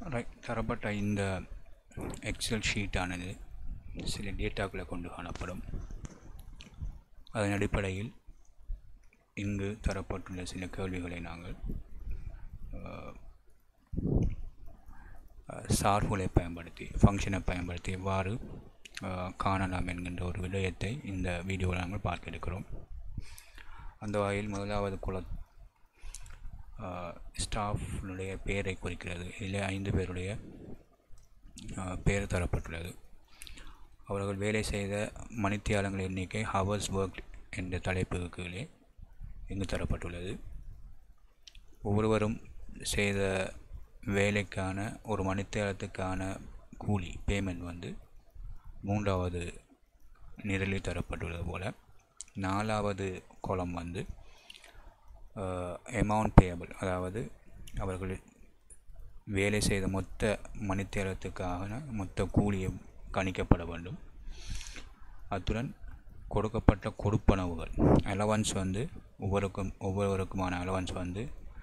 right தரப்பட்ட இந்த XL ஷீட்டானது சில டேட்டாக்களை கொண்டு காணப்படும் அதன் அடிப்படையில் இங்கு தரப்பட்டுள்ள சில கேள்விகளை நாங்கள் சார்புகளை பயன்படுத்தி ஃபங்க்ஷனை பயன்படுத்தி எவ்வாறு காணலாம் என்கின்ற ஒரு விடயத்தை இந்த வீடியோவில் நாங்கள் பார்க்க இருக்கிறோம் அந்த வகையில் முதலாவது குல ஸ்டாஃப்னுடைய பெயரை குறிக்கிறது இதில் ஐந்து பேருடைய பெயர் தரப்பட்டுள்ளது அவர்கள் வேலை செய்த மணித்தியாலங்கள் எண்ணிக்கை ஹவர்ஸ் ஒர்க் என்ற தலைப்புக்கு கீழே இங்கு தரப்பட்டுள்ளது ஒவ்வொருவரும் செய்த வேலைக்கான ஒரு மணித்தியாலத்துக்கான கூலி பேமெண்ட் வந்து மூன்றாவது நிரலில் தரப்பட்டுள்ளது போல் நாலாவது கோலம் வந்து அமௌண்ட் பேயபிள் அதாவது அவர்கள் வேலை செய்த மொத்த மணித்தேரத்துக்கான மொத்த கூலியும் கணிக்கப்பட வேண்டும் அத்துடன் கொடுக்கப்பட்ட கொடுப்பனவுகள் அலவன்ஸ் வந்து ஒவ்வொருக்கும் ஒவ்வொருவருக்குமான அலவன்ஸ் வந்து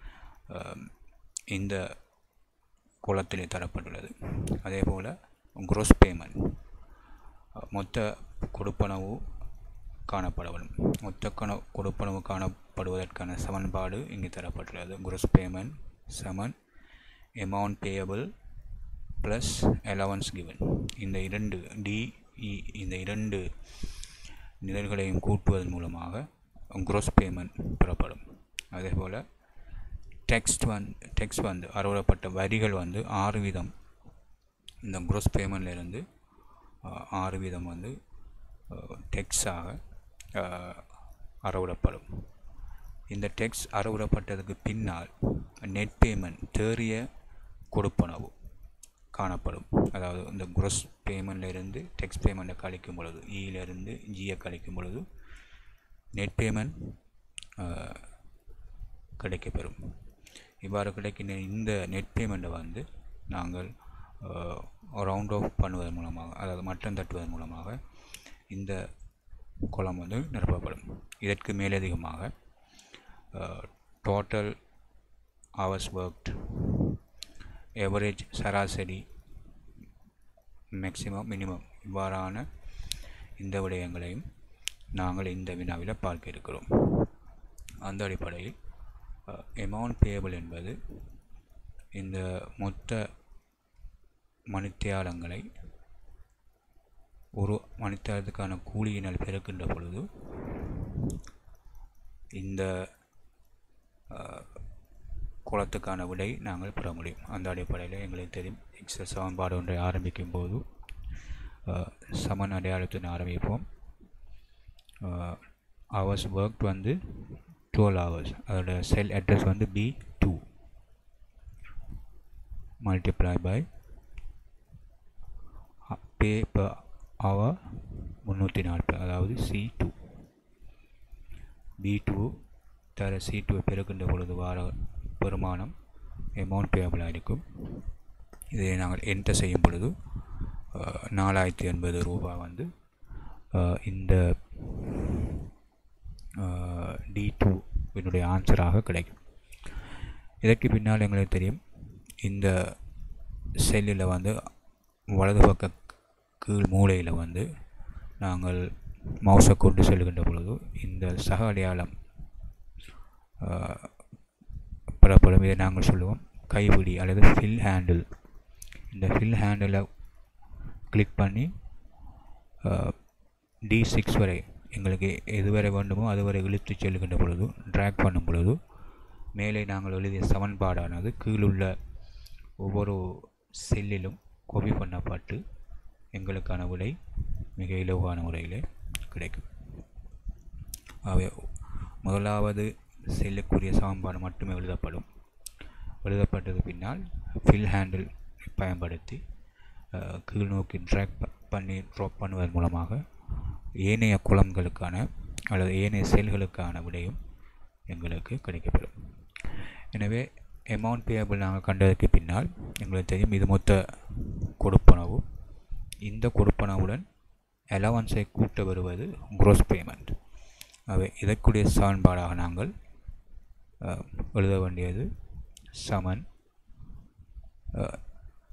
இந்த குளத்திலே தரப்பட்டுள்ளது அதே போல் குரோஸ் பேமெண்ட் மொத்த கொடுப்பனவு காணப்பட வேண்டும் மொத்த கண கொடுப்பனவு காணப்படுவதற்கான சமன்பாடு இங்கு தரப்பட்டுள்ளது குரோஸ் பேமெண்ட் சமன் amount payable plus allowance given இந்த இரண்டு டிஇ இந்த இரண்டு நிரல்களையும் கூட்டுவதன் மூலமாக குரோஸ் பேமெண்ட் பெறப்படும் அதே போல் டெக்ஸ்ட் வந்து டெக்ஸ்ட் வந்து அறவிடப்பட்ட வரிகள் வந்து ஆறு வீதம் இந்த குரோஸ் பேமெண்ட்லேருந்து ஆறு வீதம் வந்து டெக்ஸாக அறவிடப்படும் இந்த டெக்ஸ் அறவிடப்பட்டதுக்கு பின்னால் நெட் பேமெண்ட் தேறிய கொடுப்பனவு காணப்படும் அதாவது இந்த குரோஸ் பேமெண்ட்லேருந்து டெக்ஸ் பேமெண்ட்டை கழிக்கும் பொழுது இயிலிருந்து ஜியை கழிக்கும் பொழுது நெட் பேமெண்ட் கிடைக்கப்பெறும் இவ்வாறு கிடைக்கின்ற இந்த நெட் பேமெண்ட்டை வந்து நாங்கள் ரவுண்ட் ஆஃப் பண்ணுவதன் மூலமாக அதாவது மட்டம் தட்டுவதன் மூலமாக இந்த குளம் வந்து நிரப்பப்படும் இதற்கு மேலதிகமாக டோட்டல் ஹவர்ஸ் ஒர்க்ட் எவரேஜ் சராசரி மேக்சிமம் மினிமம் இவ்வாறான இந்த விடயங்களையும் நாங்கள் இந்த வினாவில் பார்க்க இருக்கிறோம் அந்த அடிப்படையில் எமௌண்ட் பேயபிள் என்பது இந்த மொத்த மணித்தியாலங்களை ஒரு மணித்தியாலத்துக்கான கூலியினால் பெருக்கின்ற பொழுது இந்த குளத்துக்கான விடை நாங்கள் பெற முடியும் அந்த அடிப்படையில் எங்களுக்கு தெரியும் எக்ஸல் சமன்பாடு ஒன்றை ஆரம்பிக்கும் போது சமன் அடையாளத்துடன் ஆரம்பிப்போம் ஹவர்ஸ் ஒர்க் வந்து டுவெல் ஹவர்ஸ் அதோட செல் அட்ரஸ் வந்து B two multiply by pay per hour முந்நூற்றி நாற்பது அதாவது சி டூ பி டூ தர சி டூ பெருக்கின்ற பொழுது வார வருமானம் அமௌண்ட் பேபிளாக இருக்கும் இதை நாங்கள் என்டர் செய்யும் பொழுது நாலாயிரத்தி எண்பது ரூபாய் வந்து இந்த டி டூ என்னுடைய ஆன்சராக கிடைக்கும் இதற்கு பின்னால் எங்களுக்கு தெரியும் இந்த செல்லில் வந்து வலது பக்க கீழ் மூலையில் வந்து நாங்கள் மவுஸை கொண்டு செல்கின்ற பொழுது இந்த சக அடையாளம் பெறப்படும் இதை நாங்கள் சொல்லுவோம் கைப்பிடி அல்லது ஃபில் ஹேண்டில் இந்த ஃபில் ஹேண்டிலை கிளிக் பண்ணி டி சிக்ஸ் வரை எங்களுக்கு எதுவரை வேண்டுமோ அதுவரை இழுத்து செல்கின்ற பொழுது ட்ராக் பண்ணும் பொழுது மேலே நாங்கள் எழுதிய சமன்பாடானது கீழுள்ள ஒவ்வொரு செல்லிலும் கொபி பண்ணப்பட்டு எங்களுக்கான விடை மிக இலவான முறையில் கிடைக்கும் அவை முதலாவது செல்லுக்குரிய சமன்பாடு மட்டுமே எழுதப்படும் எழுதப்பட்டது பின்னால் ஃபில் ஹேண்டில் பயன்படுத்தி கீழ் நோக்கி ட்ராக் பண்ணி ட்ராப் பண்ணுவதன் மூலமாக ஏனைய குளங்களுக்கான அல்லது ஏனைய செல்களுக்கான விடையும் எங்களுக்கு கிடைக்கப்பெறும் எனவே அமௌண்ட் பேயபிள் நாங்கள் கண்டதற்கு பின்னால் எங்களுக்கு தெரியும் இது மொத்த கொடுப்பனவு இந்த கொடுப்பனவுடன் அலவன்ஸை கூட்ட வருவது குரோஸ் பேமெண்ட் அவை இதற்குரிய சமன்பாடாக நாங்கள் எழுத வேண்டியது சமன்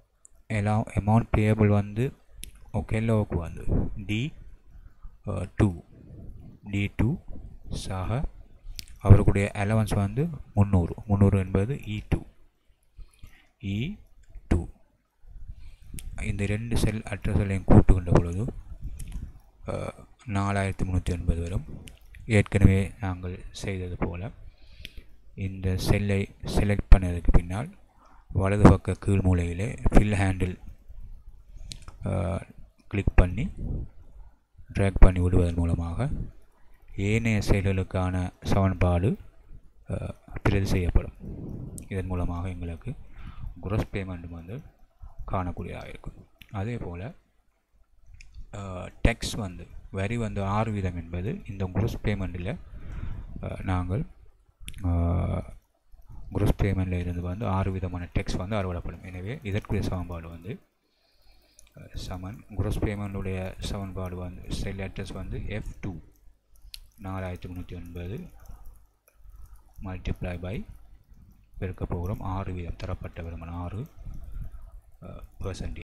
எல்லாம் அமௌண்ட் பேயபிள் வந்து ஓகே லோவுக்கு வந்து டி டூ டி டூ சாக அவருடைய அலவன்ஸ் வந்து முந்நூறு முந்நூறு என்பது இ டூ இ டூ இந்த ரெண்டு செல் அட்ரஸ்களையும் கூட்டுகின்ற பொழுது நாலாயிரத்தி முந்நூற்றி எண்பது வரும் ஏற்கனவே நாங்கள் செய்தது போல் இந்த செல்லை செலக்ட் பண்ணதுக்கு பின்னால் வலது பக்க கீழ் மூலையிலே ஃபில் ஹேண்டில் கிளிக் பண்ணி ட்ராக் பண்ணி விடுவதன் மூலமாக ஏனைய செயல்களுக்கான சமன்பாடு பிரதி செய்யப்படும் இதன் மூலமாக எங்களுக்கு குரோஸ் பேமெண்ட் வந்து காணக்கூடியதாக இருக்கும் அதே போல் டெக்ஸ் வந்து வரி வந்து ஆறு வீதம் என்பது இந்த குரோஸ் பேமெண்ட்டில் நாங்கள் குரோஸ் பேமெண்ட்டில் இருந்து வந்து ஆறு விதமான டெக்ஸ் வந்து அறுவடைப்படும் எனவே இதற்குரிய சமன்பாடு வந்து சமன் குரோஸ் பேமெண்ட்டுடைய சமன்பாடு வந்து செல் அட்ரஸ் வந்து எஃப் டூ நாலாயிரத்தி முந்நூற்றி ஒன்பது மல்டிப்ளை பை பெருக்க போகிறோம் ஆறு வீதம் தரப்பட்ட விதமான ஆறு பர்சன்டேஜ்